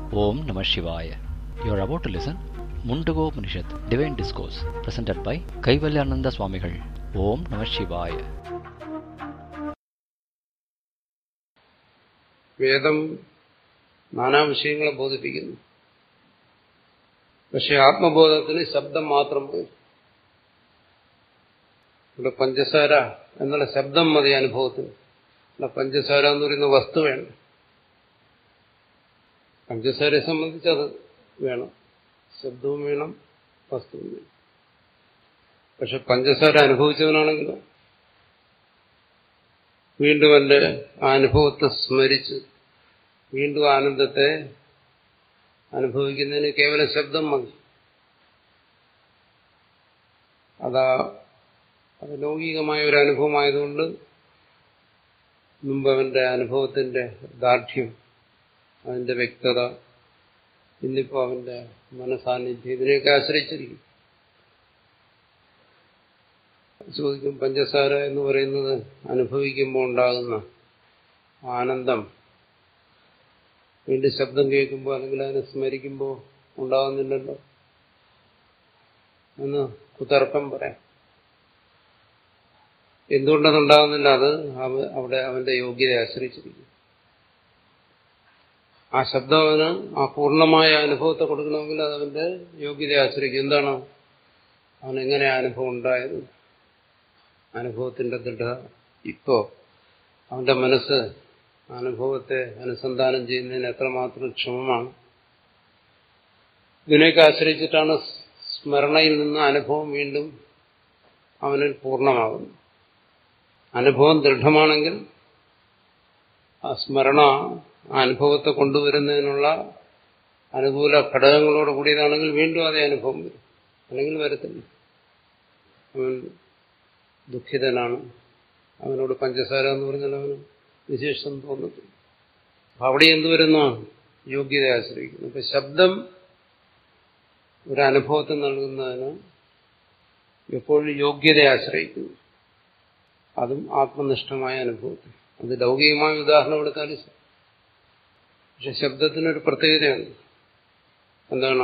Om Namah Shivaya. You are about to listen Mundago Upanishad, Divine Discourse, presented by Kaivalyananda Swamigal. Om Namah Shivaya. വേദം നാനാ വിഷയങ്ങളെ ബോധിപ്പിക്കുന്നു പക്ഷെ ആത്മബോധത്തിന് ശബ്ദം മാത്രം മതി ഇവിടെ പഞ്ചസാര എന്നുള്ള ശബ്ദം മതി അനുഭവത്തിന് ഇവിടെ പഞ്ചസാര എന്ന് പറയുന്ന വസ്തു വേണം പഞ്ചസാരയെ സംബന്ധിച്ച് അത് വേണം ശബ്ദവും വേണം വസ്തുവും വേണം പക്ഷെ പഞ്ചസാര അനുഭവിച്ചവനാണെങ്കിലോ വീണ്ടും എൻ്റെ ആ അനുഭവത്തെ സ്മരിച്ച് വീണ്ടും ആനന്ദത്തെ അനുഭവിക്കുന്നതിന് കേവലം ശബ്ദം മതി അതാ അത് ലൗകികമായ ഒരു അനുഭവമായതുകൊണ്ട് മുമ്പ് അവന്റെ അനുഭവത്തിന്റെ ദാർഢ്യം അതിന്റെ വ്യക്തത ഇന്നിപ്പോ അവന്റെ മനസാന്നിധ്യം ഇതിനെയൊക്കെ ആശ്രയിച്ചിരിക്കും ചോദിക്കും പഞ്ചസാര എന്ന് പറയുന്നത് അനുഭവിക്കുമ്പോൾ ഉണ്ടാകുന്ന ആനന്ദം വീണ്ടും ശബ്ദം കേൾക്കുമ്പോൾ അല്ലെങ്കിൽ അതിനെ സ്മരിക്കുമ്പോൾ ഉണ്ടാകുന്നില്ലല്ലോ എന്ന് കുതർക്കം പറയാം എന്തുകൊണ്ടതുണ്ടാകുന്നില്ല അത് അവിടെ അവന്റെ യോഗ്യതയെ ആശ്രയിച്ചിരിക്കും ആ ശബ്ദം അവന് ആ പൂർണ്ണമായ അനുഭവത്തെ കൊടുക്കണമെങ്കിൽ അത് അവന്റെ യോഗ്യതയെ ആശ്രയിക്കും എന്താണ് അവനെങ്ങനെ അനുഭവം ഉണ്ടായത് അനുഭവത്തിന്റെ ദൃഢ ഇപ്പോ അവന്റെ മനസ്സ് അനുഭവത്തെ അനുസന്ധാനം ചെയ്യുന്നതിന് എത്രമാത്രം ക്ഷമമാണ് ഇതിനെയൊക്കെ ആശ്രയിച്ചിട്ടാണ് സ്മരണയിൽ നിന്ന് അനുഭവം വീണ്ടും അവനിൽ പൂർണ്ണമാകുന്നു അനുഭവം ദൃഢമാണെങ്കിൽ ആ സ്മരണ ആ അനുഭവത്തെ കൊണ്ടുവരുന്നതിനുള്ള അനുകൂല ഘടകങ്ങളോട് കൂടിയതാണെങ്കിൽ വീണ്ടും അതേ അനുഭവം വരും അല്ലെങ്കിൽ വരത്തില്ല അവൻ ദുഃഖിതനാണ് അവനോട് പഞ്ചസാര എന്ന് പറഞ്ഞാൽ അവന് വിശേഷം തോന്നത്തില്ല അപ്പൊ അവിടെ എന്ത് വരുന്നു യോഗ്യതയെ ആശ്രയിക്കുന്നു ഇപ്പൊ ശബ്ദം ഒരു അനുഭവത്തെ നൽകുന്നതിന് എപ്പോഴും യോഗ്യതയെ ആശ്രയിക്കുന്നു അതും ആത്മനിഷ്ഠമായ അനുഭവത്തിൽ അത് ലൗകികമായ ഉദാഹരണം എടുത്താൽ പക്ഷെ ശബ്ദത്തിനൊരു പ്രത്യേകതയുണ്ട് എന്താണ്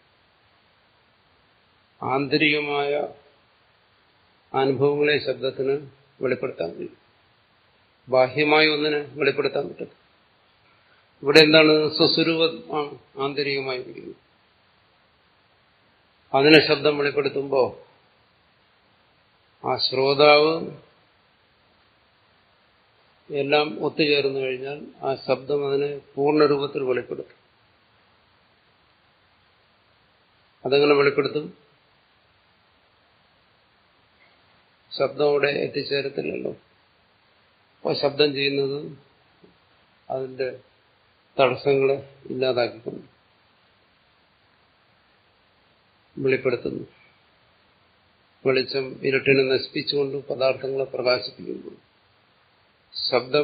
ആന്തരികമായ അനുഭവങ്ങളെ ശബ്ദത്തിന് വെളിപ്പെടുത്താൻ കഴിയും ബാഹ്യമായ ഒന്നിനെ വെളിപ്പെടുത്താൻ പറ്റും ഇവിടെ എന്താണ് സ്വസ്വരൂപമാണ് ആന്തരികമായിരിക്കുന്നത് അതിനെ ശബ്ദം വെളിപ്പെടുത്തുമ്പോൾ ആ ശ്രോതാവ് എല്ലാം ഒത്തുചേർന്നു കഴിഞ്ഞാൽ ആ ശബ്ദം അതിനെ പൂർണ്ണരൂപത്തിൽ വെളിപ്പെടുത്തും അതെങ്ങനെ വെളിപ്പെടുത്തും ശബ്ദം അവിടെ എത്തിച്ചേരത്തില്ലല്ലോ അപ്പോൾ ശബ്ദം ചെയ്യുന്നത് അതിന്റെ തടസ്സങ്ങളെ ഇല്ലാതാക്കിക്കൊണ്ട് വെളിപ്പെടുത്തുന്നു വെളിച്ചം ഇരുട്ടിനെ നശിപ്പിച്ചുകൊണ്ട് പദാർത്ഥങ്ങളെ പ്രകാശിപ്പിക്കുന്നു ശബ്ദം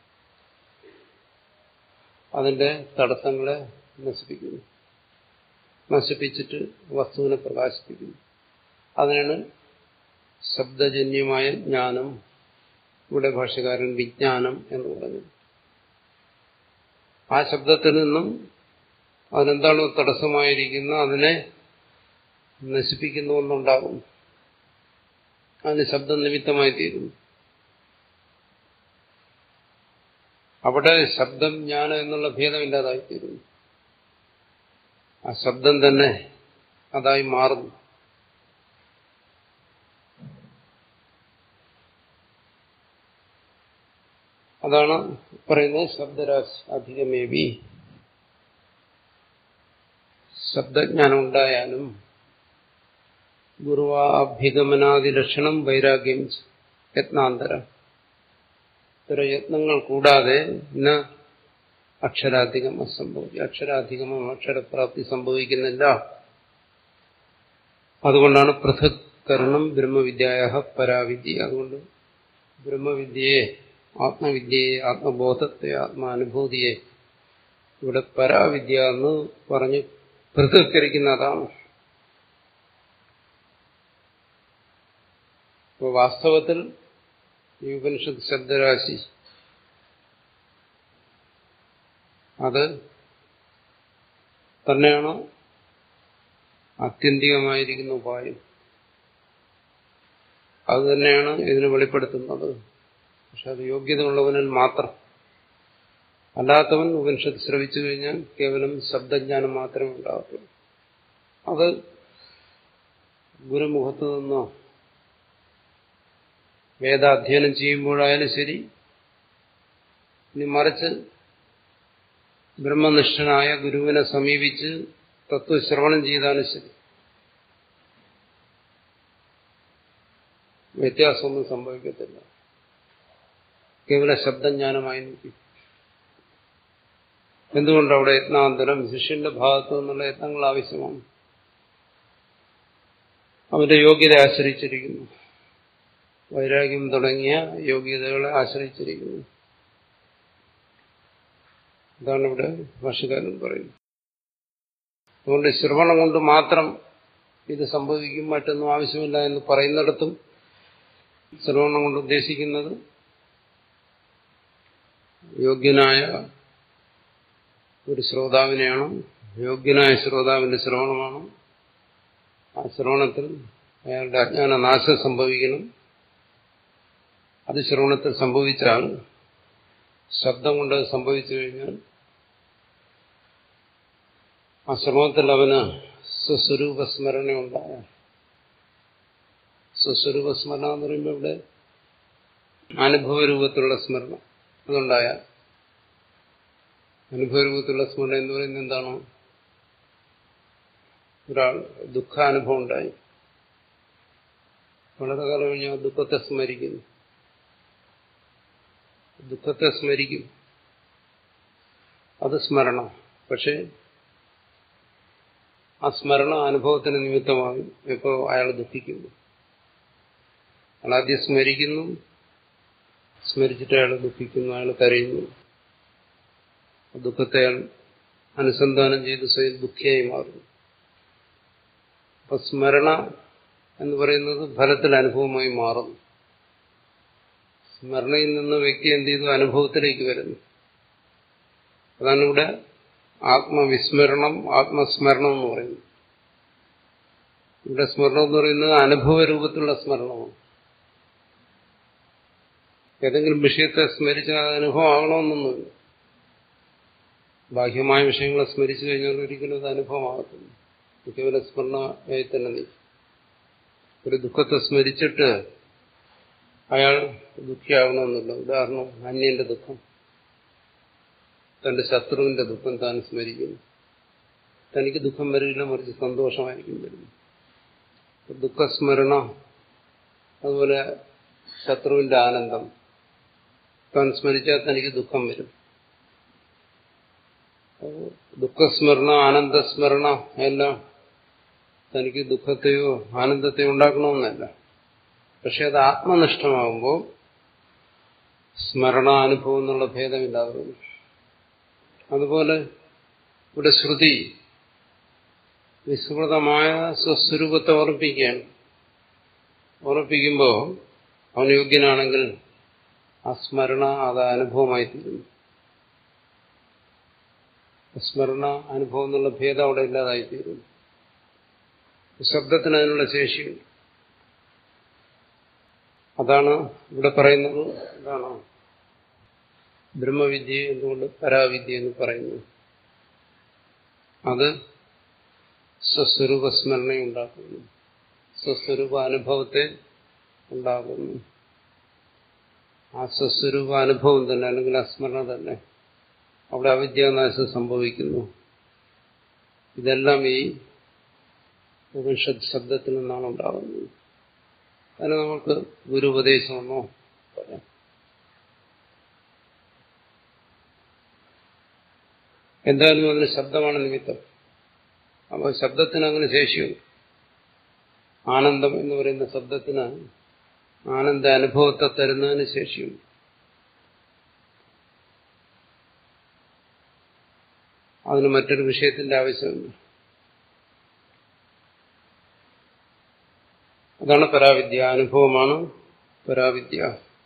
അതിന്റെ തടസ്സങ്ങളെ നശിപ്പിക്കുന്നു നശിപ്പിച്ചിട്ട് വസ്തുവിനെ പ്രകാശിപ്പിക്കുന്നു അതിനാണ് ശബ്ദജന്യമായ ജ്ഞാനം ഇവിടെ ഭാഷകാരൻ വിജ്ഞാനം എന്ന് പറഞ്ഞു ആ ശബ്ദത്തിൽ നിന്നും അതിനെന്താണോ തടസ്സമായിരിക്കുന്ന അതിനെ നശിപ്പിക്കുന്നു എന്നുണ്ടാകും അതിന് ശബ്ദം നിമിത്തമായി തീരുന്നു അവിടെ ശബ്ദം ജ്ഞാനം എന്നുള്ള ഭേദമില്ലാതായിത്തീരുന്നു ആ ശബ്ദം തന്നെ അതായി മാറുന്നു അതാണ് പറയുന്നത് ശബ്ദരാശി അധികമേവി ശബ്ദജ്ഞാനം ഉണ്ടായാലും ഗുരുവാഭ്യഗമനാദി ലക്ഷണം വൈരാഗ്യം യത്നാന്തരം ഇത്തരം യത്നങ്ങൾ കൂടാതെ ഇന്ന് അക്ഷരാധികം അസംഭവിക്കും അക്ഷരാധികമോ അക്ഷരപ്രാപ്തി സംഭവിക്കുന്നില്ല അതുകൊണ്ടാണ് പൃഥക്കരണം ബ്രഹ്മവിദ്യായ പരാവിദ്യ അതുകൊണ്ട് ബ്രഹ്മവിദ്യയെ ആത്മവിദ്യയെ ആത്മബോധത്തെ ആത്മാനുഭൂതിയെ ഇവിടെ പരാവിദ്യ എന്ന് പറഞ്ഞ് പൃഥക്കരിക്കുന്ന അതാണ് അപ്പോൾ വാസ്തവത്തിൽ ഈ ഉപനിഷത്ത് ശബ്ദരാശി അത് തന്നെയാണ് ആത്യന്തികമായിരിക്കുന്ന ഉപായം അത് തന്നെയാണ് ഇതിനെ വെളിപ്പെടുത്തുന്നത് പക്ഷെ അത് യോഗ്യതയുള്ളവനിൽ മാത്രം അല്ലാത്തവൻ ഉപനിഷത്ത് ശ്രവിച്ചു കഴിഞ്ഞാൽ കേവലം ശബ്ദജ്ഞാനം മാത്രമേ ഉണ്ടാകത്തുള്ളൂ അത് ഗുരുമുഖത്ത് നിന്നോ വേദാധ്യയനം ചെയ്യുമ്പോഴായാലും ശരി ഇനി മറിച്ച് ബ്രഹ്മനിഷ്ഠനായ ഗുരുവിനെ സമീപിച്ച് തത്വശ്രവണം ചെയ്താലും ശരി വ്യത്യാസമൊന്നും സംഭവിക്കത്തില്ല കേവല ശബ്ദജ്ഞാനമായി നിൽക്കും എന്തുകൊണ്ട് അവിടെ യത്നാന്തരം ശിഷ്യന്റെ ഭാഗത്തു നിന്നുള്ള യത്നങ്ങൾ ആവശ്യമാണ് അവന്റെ യോഗ്യത ആശ്രയിച്ചിരിക്കുന്നു വൈരാഗ്യം തുടങ്ങിയ യോഗ്യതകളെ ആശ്രയിച്ചിരിക്കുന്നു അതാണ് ഇവിടെ ഭാഷകാരൻ പറയുന്നത് അതുകൊണ്ട് ശ്രവണം കൊണ്ട് മാത്രം ഇത് സംഭവിക്കും മറ്റൊന്നും ആവശ്യമില്ല എന്ന് പറയുന്നിടത്തും ശ്രവണം കൊണ്ട് ഉദ്ദേശിക്കുന്നത് യോഗ്യനായ ഒരു ശ്രോതാവിനെയാണ് യോഗ്യനായ ശ്രോതാവിന്റെ ശ്രവണമാണ് ആ ശ്രവണത്തിൽ അയാളുടെ അജ്ഞാന നാശം സംഭവിക്കണം അത് ശ്രവണത്തിൽ സംഭവിച്ചാൽ ശബ്ദം കൊണ്ട് സംഭവിച്ചു കഴിഞ്ഞാൽ ആ ശ്രമത്തിൽ അവന് സ്വസ്വരൂപ സ്മരണ ഉണ്ടായ സ്വസ്വരൂപ സ്മരണ എന്ന് പറയുമ്പോൾ ഇവിടെ അനുഭവരൂപത്തിലുള്ള സ്മരണ അതുണ്ടായ അനുഭവരൂപത്തിലുള്ള സ്മരണ എന്ന് പറയുന്നത് എന്താണ് ഒരാൾ ദുഃഖാനുഭവം ഉണ്ടായി വളരെ കാലം കഴിഞ്ഞാൽ ദുഃഖത്തെ സ്മരിക്കുന്നു ദുഃഖത്തെ സ്മരിക്കും അത് സ്മരണ പക്ഷേ ആ സ്മരണ അനുഭവത്തിന് നിമിത്തമാകും ഇപ്പോൾ അയാൾ ദുഃഖിക്കുന്നു അയാൾ ആദ്യം സ്മരിക്കുന്നു സ്മരിച്ചിട്ട് അയാൾ ദുഃഖിക്കുന്നു അയാൾ കരയുന്നു ദുഃഖത്തെ അയാൾ അനുസന്ധാനം ചെയ്ത് സ്വയം ദുഃഖിയായി മാറുന്നു അപ്പൊ സ്മരണ എന്ന് പറയുന്നത് ഫലത്തിൽ അനുഭവമായി മാറുന്നു സ്മരണയിൽ നിന്ന് വ്യക്തി എന്ത് ചെയ്തു അനുഭവത്തിലേക്ക് വരുന്നു അതാണ് ഇവിടെ ആത്മവിസ്മരണം ആത്മസ്മരണം എന്ന് പറയുന്നത് ഇവിടെ സ്മരണം എന്ന് പറയുന്നത് അനുഭവ രൂപത്തിലുള്ള സ്മരണമാണ് ഏതെങ്കിലും വിഷയത്തെ സ്മരിച്ചാൽ അത് അനുഭവം ആകണമെന്നൊന്നുമില്ല ബാഹ്യമായ വിഷയങ്ങളെ സ്മരിച്ചു കഴിഞ്ഞാൽ ഒരിക്കലും അത് അനുഭവമാകത്തില്ല കേവല സ്മരണയായി തന്നെ നീ ഒരു ദുഃഖത്തെ സ്മരിച്ചിട്ട് അയാൾ ദുഃഖിയാകണമെന്നില്ല ഉദാഹരണം അന്യന്റെ ദുഃഖം തന്റെ ശത്രുവിന്റെ ദുഃഖം താൻ സ്മരിക്കുന്നു തനിക്ക് ദുഃഖം വരില്ല മറിച്ച് സന്തോഷമായിരിക്കും വരുന്നു ദുഃഖസ്മരണ അതുപോലെ ശത്രുവിന്റെ ആനന്ദം താൻ സ്മരിച്ചാൽ തനിക്ക് ദുഃഖം വരും ദുഃഖസ്മരണ ആനന്ദസ്മരണ എല്ലാം തനിക്ക് ദുഃഖത്തെയോ ആനന്ദത്തെയോ ഉണ്ടാക്കണമെന്നല്ല പക്ഷെ അത് ആത്മനിഷ്ഠമാകുമ്പോൾ സ്മരണാനുഭവം എന്നുള്ള ഭേദമില്ലാതെ വരും അതുപോലെ ഇവിടെ ശ്രുതി വിസ്മൃതമായ സ്വസ്വരൂപത്തെ ഓർമ്മിപ്പിക്കുകയാണ് ഓർമ്മിപ്പിക്കുമ്പോൾ അവൻ യോഗ്യനാണെങ്കിൽ ആ സ്മരണ അത് അനുഭവമായി തീരുന്നു സ്മരണ അനുഭവം എന്നുള്ള ഭേദം അവിടെ ഇല്ലാതായി തീരുന്നു ശബ്ദത്തിന് അതിനുള്ള ശേഷിയുണ്ട് അതാണ് ഇവിടെ പറയുന്നത് എന്താണ് ബ്രഹ്മവിദ്യ എന്തുകൊണ്ട് പരാവിദ്യ എന്ന് പറയുന്നു അത് സ്വസ്വരൂപ സ്മരണയുണ്ടാക്കുന്നു സ്വസ്വരൂപ അനുഭവത്തെ ഉണ്ടാകുന്നു ആ സ്വസ്വരൂപ അനുഭവം തന്നെ അല്ലെങ്കിൽ ആ സ്മരണ തന്നെ അവിടെ അവിദ്യാനാശം സംഭവിക്കുന്നു ഇതെല്ലാം ഈ ഉപനിഷത്ത് ശബ്ദത്തിൽ നിന്നാണ് ഉണ്ടാകുന്നത് അതിന് നമുക്ക് ഗുരുപദേശമെന്നോ പറയാം എന്തായാലും അതിന് ശബ്ദമാണ് നിമിത്തം അപ്പോൾ ശബ്ദത്തിന് അങ്ങനെ ശേഷിയുണ്ട് ആനന്ദം എന്ന് പറയുന്ന ശബ്ദത്തിന് ആനന്ദ അനുഭവത്തെ തരുന്നതിന് ശേഷിയുണ്ട് അതിന് മറ്റൊരു വിഷയത്തിന്റെ ആവശ്യമില്ല അതാണ് പരാവിദ്യ അനുഭവമാണ് പരാവിദ്യ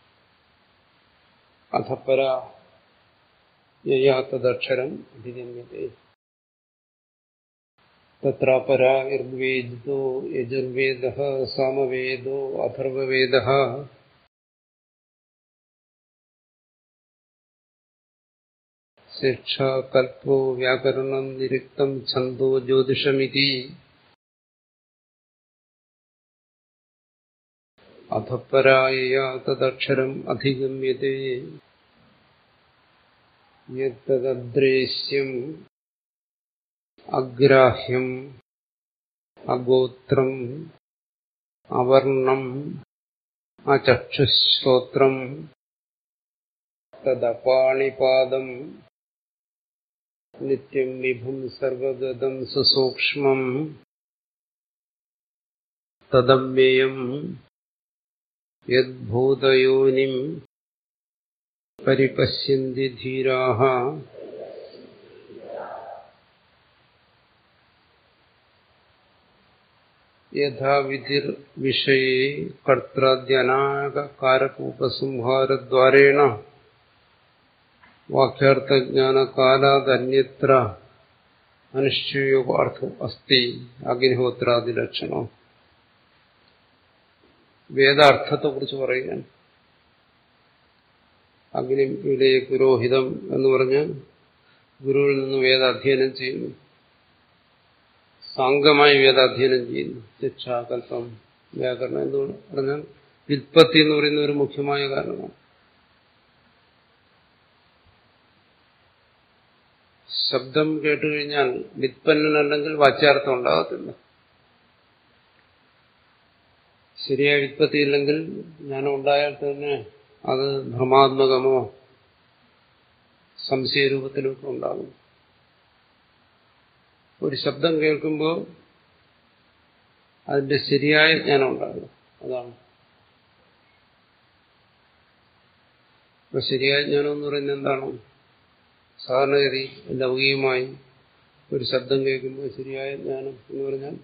അധപര യയാത്തദക്ഷരം അധിഗമ്യതേ തത്ര പരാ ഋഗ്വേദോ യജുർവേദ സാമവേദോ അഥർവവേദ ശിക്ഷ കൽപ്പോ വ്യാകരണം നിരുക്തം ഛന്ദോ ജ്യോതിഷമിതി അധപരായ തദക്ഷരം അധിഗമ്യത്തെ യദ്രേശ്യം അഗ്രാഹ്യം അഗോത്രം അവർണം അചക്ഷുശ്രോത്രം തദപാണിപാദം നിത്യം വിഭും സർവഗതം സുസൂക്ഷ്മം തദവ്യയം യദ്ഭൂതയോനിം പരിപശ്യന്തി ധീരാः യഥാവിധിർവിഷയേ കർത്തൃദ്യനാകാരകൂപസംഹാരദ്വാരേണ വാക്യാർത്ഥജ്ഞാനകാലാദന്യത്ര അനുഷ്ഠേയോപാർത്ഥം അസ്തി അഗ്നിഹോത്രാദിലക്ഷണം വേദാർത്ഥത്തെക്കുറിച്ച് പറയുകയാണ് അഗ്നിയിലെ പുരോഹിതം എന്ന് പറഞ്ഞ് ഗുരുവിൽ നിന്ന് വേദാധ്യയനം ചെയ്യുന്നു സാംഗമായി വേദാധ്യയനം ചെയ്യുന്നു ശിക്ഷാകല്പം വ്യാകരണം എന്ന് പറഞ്ഞാൽ വിൽപ്പത്തി എന്ന് പറയുന്ന ഒരു മുഖ്യമായ കാരണമാണ് ശബ്ദം കേട്ടുകഴിഞ്ഞാൽ വിത്പന്നനല്ലെങ്കിൽ വാച്യാർത്ഥം ഉണ്ടാകത്തില്ല ശരിയായ വിത്പത്തിയില്ലെങ്കിൽ ജ്ഞാനം ഉണ്ടായാൽ തന്നെ അത് ഭ്രമാത്മകമോ സംശയരൂപത്തിലൊക്കെ ഉണ്ടാകും ഒരു ശബ്ദം കേൾക്കുമ്പോൾ അതിന്റെ ശരിയായ ജ്ഞാനം ഉണ്ടാകും അതാണ് അപ്പൊ ശരിയായ ജ്ഞാനം എന്ന് പറയുന്നത് എന്താണ് സാധാരണഗതി ലൗകികമായി ഒരു ശബ്ദം കേൾക്കുമ്പോൾ ശരിയായ ജ്ഞാനം എന്ന് പറഞ്ഞാൽ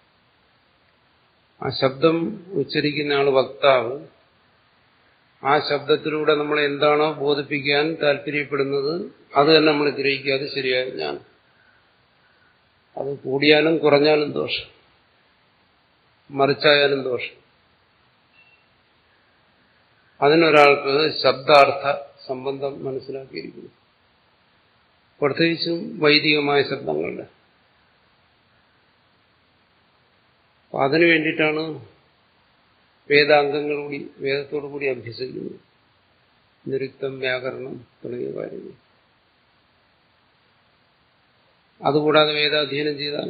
ആ ശബ്ദം ഉച്ചരിക്കുന്ന ആൾ വക്താവ് ആ ശബ്ദത്തിലൂടെ നമ്മൾ എന്താണോ ബോധിപ്പിക്കാൻ താല്പര്യപ്പെടുന്നത് അത് തന്നെ നമ്മൾ ഗ്രഹിക്കുക അത് ശരിയായ ജ്ഞാനം അത് കൂടിയാലും കുറഞ്ഞാലും ദോഷം മറിച്ചായാലും ദോഷം അതിനൊരാൾക്ക് ശബ്ദാർത്ഥ സംബന്ധം മനസ്സിലാക്കിയിരിക്കുന്നു പ്രത്യേകിച്ചും വൈദികമായ ശബ്ദങ്ങളുടെ അപ്പൊ അതിനു വേണ്ടിയിട്ടാണ് വേദാംഗങ്ങൾ കൂടി വേദത്തോടു കൂടി അഭ്യസിക്കുന്നത് നിരുക്തം വ്യാകരണം തുടങ്ങിയ കാര്യങ്ങൾ അതുകൂടാതെ വേദാധ്യയനം ചെയ്താൽ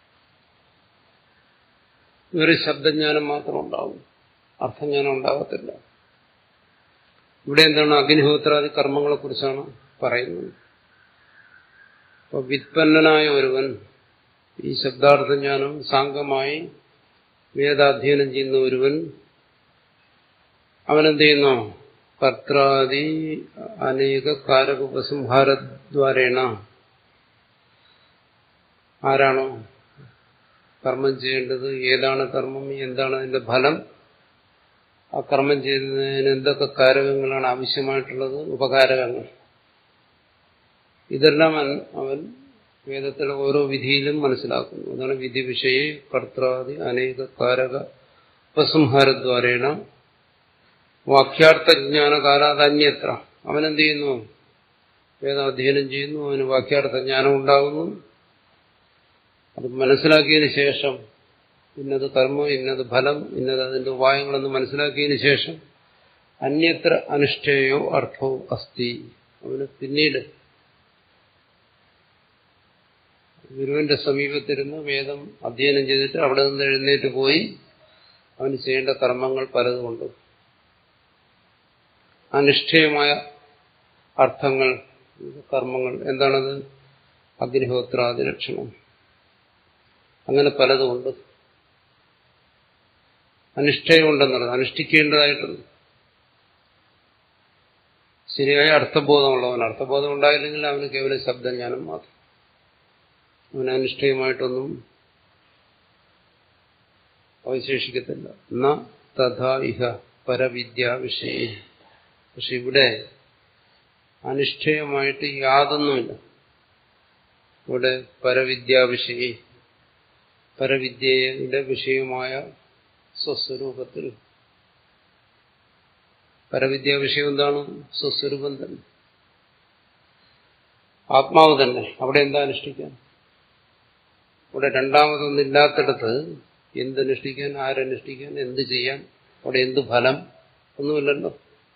ഒരു ശബ്ദജ്ഞാനം മാത്രം ഉണ്ടാവും അർത്ഥജ്ഞാനം ഉണ്ടാകത്തില്ല ഇവിടെ എന്താണ് അഗ്നിഹോത്രാദി കർമ്മങ്ങളെക്കുറിച്ചാണ് പറയുന്നത് അപ്പൊ വിത്പന്നനായ ഒരുവൻ ഈ ശബ്ദാർത്ഥജ്ഞാനം സാംഗമായി വേദാധ്യയനം ചെയ്യുന്ന ഒരുവൻ അവനെന്ത് ചെയ്യുന്നു കർത്താദി അനേക കാരകുപസംഹാരദ്വാരേണ ആരാണോ കർമ്മം ചെയ്യേണ്ടത് ഏതാണ് കർമ്മം എന്താണ് അതിന്റെ ഫലം ആ കർമ്മം ചെയ്യുന്നതിന് എന്തൊക്കെ കാരകങ്ങളാണ് ആവശ്യമായിട്ടുള്ളത് ഉപകാരകങ്ങൾ ഇതെല്ലാം അവൻ വേദത്തിലെ ഓരോ വിധിയിലും മനസ്സിലാക്കുന്നു അതാണ് വിധി വിഷയെ കർത്താദി അനേക കാരക ഉപസംഹാരദ്വാരേണ വാക്യാർത്ഥജ്ഞാന കാലാതന്യത്ര അവനെന്ത് ചെയ്യുന്നു വേദാധ്യയനം ചെയ്യുന്നു അവന് വാക്യാർത്ഥ ജ്ഞാനം ഉണ്ടാകുന്നു അത് മനസ്സിലാക്കിയതിന് ശേഷം ഇന്നത് കർമ്മം ഇന്നത് ഫലം ഇന്നത് അതിന്റെ ഉപായങ്ങളെന്ന് മനസ്സിലാക്കിയതിന് ശേഷം അന്യത്ര അനുഷ്ഠേയോ അർത്ഥോ അസ്തി അവന് പിന്നീട് ഗുരുവിന്റെ സമീപത്തിരുന്ന് വേദം അധ്യയനം ചെയ്തിട്ട് അവിടെ നിന്ന് എഴുന്നേറ്റ് പോയി അവന് ചെയ്യേണ്ട കർമ്മങ്ങൾ പലതുമുണ്ട് അനിഷ്ഠേയമായ അർത്ഥങ്ങൾ കർമ്മങ്ങൾ എന്താണത് അഗ്നിഹോത്രാദി ലക്ഷണം അങ്ങനെ പലതുമുണ്ട് അനിഷ്ഠയുണ്ടെന്നുള്ളത് അനുഷ്ഠിക്കേണ്ടതായിട്ടുണ്ട് ശരിയായ അർത്ഥബോധമുള്ളവൻ അർത്ഥബോധം ഉണ്ടായില്ലെങ്കിൽ അവന് കേവലം ശബ്ദജ്ഞാനം മാത്രം അവന് അനിഷ്ഠയുമായിട്ടൊന്നും അവശേഷിക്കത്തില്ല ന തഥാ ഇഹ പരവിദ്യാ വിഷയ പക്ഷെ ഇവിടെ അനിഷ്ഠയമായിട്ട് യാതൊന്നുമില്ല ഇവിടെ പരവിദ്യാ വിഷയ പരവിദ്യയുടെ വിഷയമായ സ്വസ്വരൂപത്തിൽ പരവിദ്യ വിഷയം എന്താണ് സ്വസ്വരൂപം തന്നെ ആത്മാവ് തന്നെ അവിടെ എന്താ അനുഷ്ഠിക്കാൻ അവിടെ രണ്ടാമതൊന്നില്ലാത്തിടത്ത് എന്തനുഷ്ഠിക്കാൻ ആരനുഷ്ഠിക്കാൻ എന്ത് ചെയ്യാൻ അവിടെ എന്ത് ഫലം ഒന്നുമില്ലല്ലോ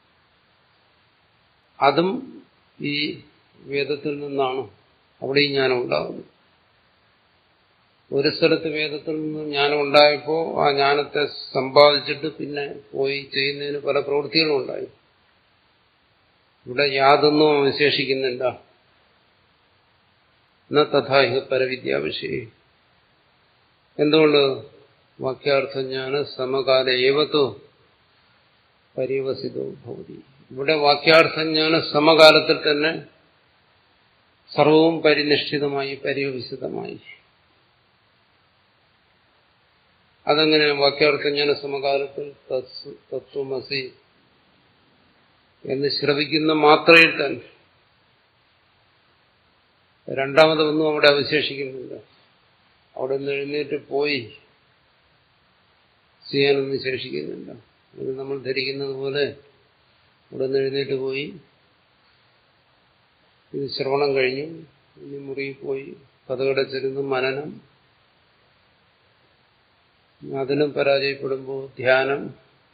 അതും ഈ വേദത്തിൽ നിന്നാണ് അവിടെ ഈ ജ്ഞാനം ഉണ്ടാകുന്നത് ഒരു സ്ഥലത്ത് വേദത്തിൽ നിന്ന് ജ്ഞാനം ഉണ്ടായപ്പോൾ ആ ജ്ഞാനത്തെ സമ്പാദിച്ചിട്ട് പിന്നെ പോയി ചെയ്യുന്നതിന് പല പ്രവൃത്തികളും ഉണ്ടായി ഇവിടെ യാതൊന്നും അവശേഷിക്കുന്നില്ല എന്ന തഥാഹി പരവിദ്യാവിഷയ എന്തുകൊണ്ട് വാക്യാർത്ഥജ്ഞാന സമകാല ഏവത്തോ പര്യവസിതോ ഭവതി ഇവിടെ വാക്യാർത്ഥജ്ഞാന സമകാലത്തിൽ തന്നെ സർവവും പരിനിഷ്ഠിതമായി പര്യവസിതമായി അതെങ്ങനെ വാക്യാർത്ഥജ്ഞാന സമകാലത്തിൽ തത്വമസി എന്ന് ശ്രവിക്കുന്ന മാത്രയിൽ തന്നെ രണ്ടാമതൊന്നും അവിടെ അവശേഷിക്കുന്നില്ല അവിടെ നിന്ന് എഴുന്നേറ്റ് പോയി ചെയ്യാനൊന്നും ശേഷിക്കുന്നില്ല അത് നമ്മൾ ധരിക്കുന്നത് പോലെ അവിടെ നിന്ന് എഴുന്നേറ്റ് പോയി ഇത് ശ്രവണം കഴിഞ്ഞു ഇനി മുറിയിൽ പോയി കഥകടച്ചിരുന്ന് മനനം അതിനും പരാജയപ്പെടുമ്പോൾ ധ്യാനം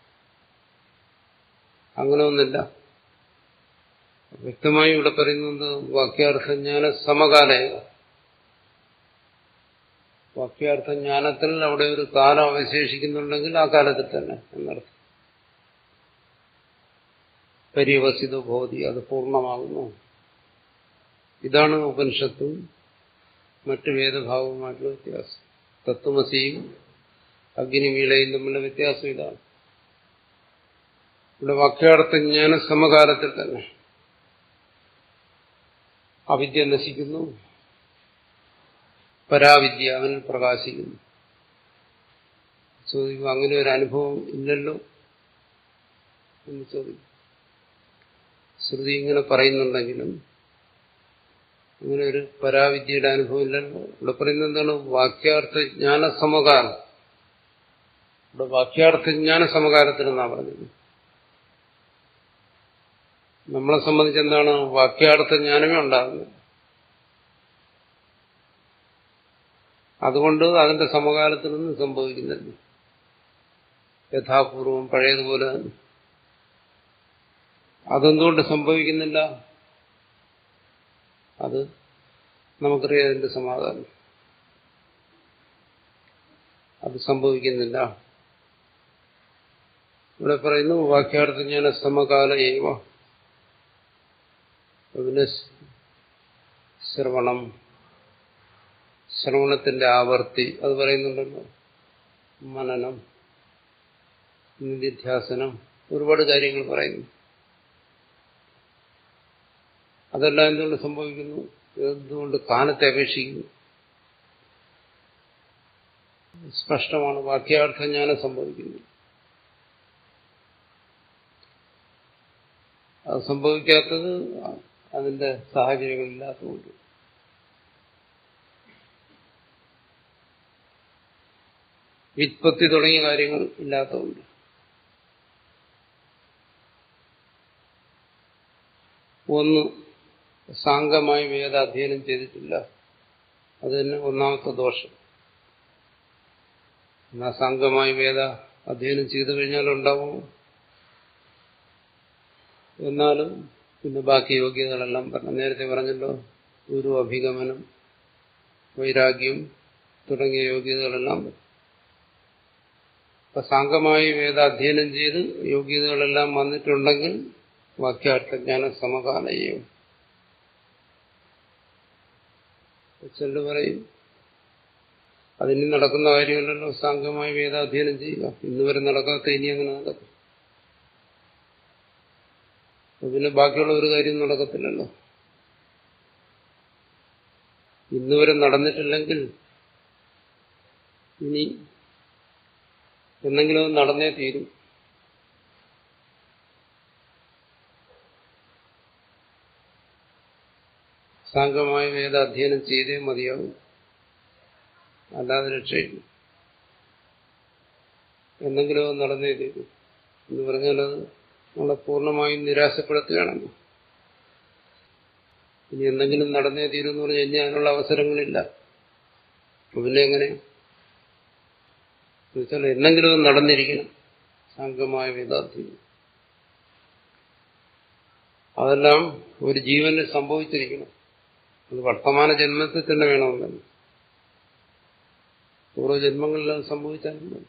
അങ്ങനെ ഒന്നില്ല വ്യക്തമായി ഇവിടെ പറയുന്നത് വാക്യാർത്ഥജ്ഞാന സമകാല വാക്യാർത്ഥജ്ഞാനത്തിൽ അവിടെ ഒരു കാലം അവശേഷിക്കുന്നുണ്ടെങ്കിൽ ആ കാലത്തിൽ തന്നെ എന്നർത്ഥം പര്യവസിത ബോധി അത് പൂർണ്ണമാകുന്നു ഇതാണ് ഉപനിഷത്തും മറ്റു വേദഭാവവുമായിട്ടുള്ള വ്യത്യാസം തത്വമസിയും അഗ്നിമീളയും തമ്മിലുള്ള വ്യത്യാസം ഇതാണ് ഇവിടെ വാക്യാർത്ഥജ്ഞാന സമകാലത്തിൽ തന്നെ അവിദ്യ നശിക്കുന്നു പരാവിദ്യ അവനിൽ പ്രകാശിക്കുന്നു ചോദിക്കും അങ്ങനെ ഒരു അനുഭവം ഇല്ലല്ലോ എന്ന് ചോദിക്കും ശ്രുതി ഇങ്ങനെ പറയുന്നുണ്ടെങ്കിലും അങ്ങനെ ഒരു പരാവിദ്യയുടെ അനുഭവം ഇല്ലല്ലോ ഇവിടെ പറയുന്നത് എന്താണ് വാക്യാർത്ഥ ജ്ഞാന സമകാലം ഇവിടെ വാക്യാർത്ഥ ജ്ഞാന സമകാലത്തിൽ എന്നാണ് പറഞ്ഞത് നമ്മളെ സംബന്ധിച്ച് എന്താണ് വാക്യാർത്ഥ ജ്ഞാനമേ ഉണ്ടാകുന്നത് അതുകൊണ്ട് അതിന്റെ സമകാലത്തിൽ നിന്നും സംഭവിക്കുന്നില്ല യഥാപൂർവം പഴയതുപോലെ തന്നെ അതെന്തുകൊണ്ട് സംഭവിക്കുന്നില്ല അത് നമുക്കറിയാം അതിന്റെ സമാധാനം അത് സംഭവിക്കുന്നില്ല ഇവിടെ പറയുന്നു വാക്യാർത്ഥജ്ഞാന സമകാല ഏവ അതിന് ശ്രവണം ശ്രവണത്തിന്റെ ആവർത്തി അത് പറയുന്നുണ്ടല്ലോ മനനം നിധിധ്യാസനം ഒരുപാട് കാര്യങ്ങൾ പറയുന്നു അതെല്ലാം എന്തുകൊണ്ട് സംഭവിക്കുന്നു എന്തുകൊണ്ട് കാലത്തെ അപേക്ഷിക്കുന്നു സ്പഷ്ടമാണ് വാക്യാർത്ഥ ജ്ഞാനം സംഭവിക്കുന്നു അത് സംഭവിക്കാത്തത് അതിന്റെ സാഹചര്യങ്ങളില്ലാത്തതുകൊണ്ട് വിത്പത്തി തുടങ്ങിയ കാര്യങ്ങൾ ഇല്ലാത്തതുകൊണ്ട് ഒന്ന് സാംഗമായി വേദ അധ്യയനം ചെയ്തിട്ടില്ല അത് തന്നെ ഒന്നാമത്തെ ദോഷം എന്നാ സാംഗമായി വേദ അധ്യയനം ചെയ്തു കഴിഞ്ഞാൽ ഉണ്ടാവും എന്നാലും പിന്നെ ബാക്കി യോഗ്യതകളെല്ലാം പറഞ്ഞു നേരത്തെ പറഞ്ഞല്ലോ ഗുരു അഭിഗമനം വൈരാഗ്യം തുടങ്ങിയ യോഗ്യതകളെല്ലാം പറഞ്ഞു അപ്പൊ സാംഗമായി വേദ അധ്യയനം ചെയ്ത് യോഗ്യതകളെല്ലാം വന്നിട്ടുണ്ടെങ്കിൽ വാക്യാർത്ഥജ്ഞാന സമകാലയും ചെല്ലു പറയും അതിന് നടക്കുന്ന കാര്യമല്ലല്ലോ സാംഗമായി വേദാധ്യയനം ചെയ്യുക ഇന്ന് വരെ നടക്കാത്ത ഇനി അങ്ങനെ നടക്കും പിന്നെ ബാക്കിയുള്ള ഒരു കാര്യം നടക്കത്തില്ലല്ലോ ഇന്ന് വരെ നടന്നിട്ടില്ലെങ്കിൽ ഇനി എന്തെങ്കിലും നടന്നേ തീരും സാംഗമായ വേദ അധ്യയനം ചെയ്തേ മതിയാവും അല്ലാതെ രക്ഷയില്ല എന്തെങ്കിലും നടന്നേ തീരൂ എന്ന് പറഞ്ഞാൽ അത് നമ്മളെ പൂർണ്ണമായും നിരാശപ്പെടുത്തുകയാണെന്ന് ഇനി എന്തെങ്കിലും നടന്നേ തീരൂ എന്ന് പറഞ്ഞു കഴിഞ്ഞാൽ അതിനുള്ള അവസരങ്ങളില്ല അപ്പൊ പിന്നെ എങ്ങനെ എന്നുവെച്ചാൽ എന്തെങ്കിലും അത് നടന്നിരിക്കണം സംഘമായ വേദാർത്ഥ്യം അതെല്ലാം ഒരു ജീവന് സംഭവിച്ചിരിക്കണം അത് വർത്തമാന ജന്മത്തിൽ തന്നെ വേണമെന്നല്ല പൂർവ്വജന്മങ്ങളിലും സംഭവിച്ചാലും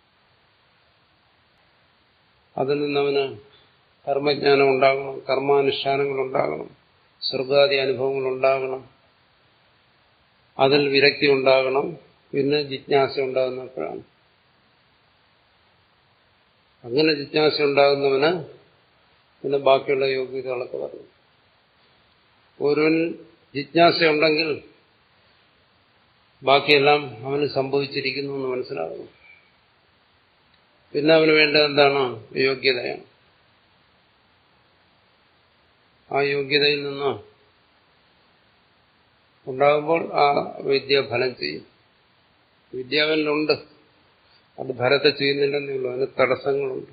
അതിൽ നിന്നവന് കർമ്മജ്ഞാനം ഉണ്ടാകണം കർമാനുഷ്ഠാനങ്ങൾ ഉണ്ടാകണം സ്വർഗാദി അനുഭവങ്ങൾ ഉണ്ടാകണം അതിൽ വിരക്തി ഉണ്ടാകണം പിന്നെ ജിജ്ഞാസ ഉണ്ടാകുന്നപ്പോഴാണ് അങ്ങനെ ജിജ്ഞാസ ഉണ്ടാകുന്നവന് പിന്നെ ബാക്കിയുള്ള യോഗ്യതകളൊക്കെ പറഞ്ഞു ഒരുവൻ ജിജ്ഞാസ ഉണ്ടെങ്കിൽ ബാക്കിയെല്ലാം അവന് സംഭവിച്ചിരിക്കുന്നു എന്ന് മനസ്സിലാകുന്നു പിന്നെ അവന് വേണ്ടത് എന്താണ് യോഗ്യതയാണ് ആ യോഗ്യതയിൽ നിന്ന് ഉണ്ടാകുമ്പോൾ ആ വിദ്യ ഫലം ചെയ്യും വിദ്യ അവനിലുണ്ട് അത് ഫലത്തെ ചെയ്യുന്നില്ലെന്നേ ഉള്ളൂ അതിന് തടസ്സങ്ങളുണ്ട്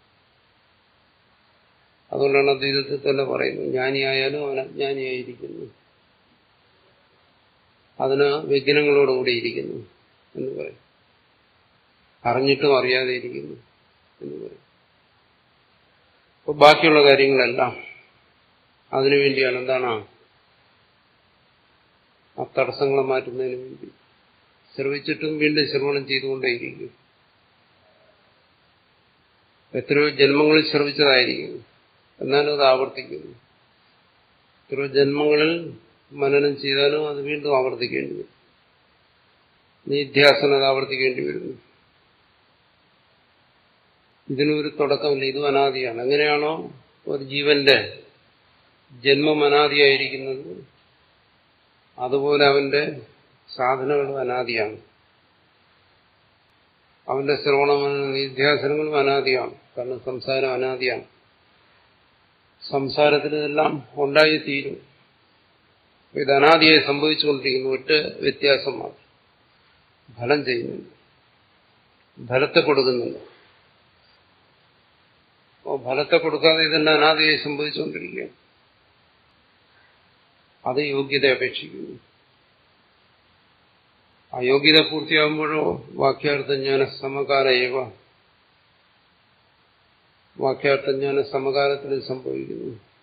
അതുകൊണ്ടാണ് അദ്വൈതത്തിൽ തന്നെ പറയുന്നത് ജ്ഞാനിയായാലും അവൻ അജ്ഞാനിയായിരിക്കുന്നു അതിന് വിഘ്നങ്ങളോടുകൂടി ഇരിക്കുന്നു എന്ന് പറയും അറിഞ്ഞിട്ടും അറിയാതെ ഇരിക്കുന്നു എന്ന് പറയും അപ്പൊ ബാക്കിയുള്ള കാര്യങ്ങളെല്ലാം അതിനുവേണ്ടിയാണ് എന്താണ് ആ തടസ്സങ്ങളെ മാറ്റുന്നതിന് വേണ്ടി ശ്രമിച്ചിട്ടും വീണ്ടും ശ്രവണം ചെയ്തുകൊണ്ടേയിരിക്കും എത്രയോ ജന്മങ്ങളിൽ ശ്രമിച്ചതായിരിക്കും എന്നാലും അത് ആവർത്തിക്കുന്നു എത്രയോ ജന്മങ്ങളിൽ മനനം ചെയ്താലും അത് വീണ്ടും ആവർത്തിക്കേണ്ടി വരും നിധ്യാസനം അത് ആവർത്തിക്കേണ്ടി വരുന്നു ഇതിനൊരു തുടക്കമില്ല ഇതും അനാദിയാണ് എങ്ങനെയാണോ ഒരു ജീവന്റെ ജന്മം അനാദിയായിരിക്കുന്നത് അതുപോലെ അവന്റെ സാധനങ്ങളും അനാദിയാണ് അവന്റെ ശ്രവണം നിധ്യാസനങ്ങളും അനാദിയാണ് കാരണം സംസാരം അനാദിയാണ് സംസാരത്തിൽ ഇതെല്ലാം ഉണ്ടായി തീരും ഇത് അനാദിയായി സംഭവിച്ചുകൊണ്ടിരിക്കുന്നു ഒറ്റ വ്യത്യാസം മാത്രം ഫലം ചെയ്യുന്നുണ്ട് ഫലത്തെ കൊടുക്കുന്നുണ്ട് അപ്പോൾ ഫലത്തെ കൊടുക്കാതെ ഇതെല്ലാം അനാദിയായി സംഭവിച്ചുകൊണ്ടിരിക്കുകയാണ് അത് യോഗ്യത അപേക്ഷിക്കുന്നു ആ യോഗ്യത പൂർത്തിയാകുമ്പോഴോ വാക്യാർത്ഥജ്ഞാന സമകാലയവ വാക്യാർത്ഥജ്ഞാന സമകാലത്തിൽ സംഭവിക്കുന്നു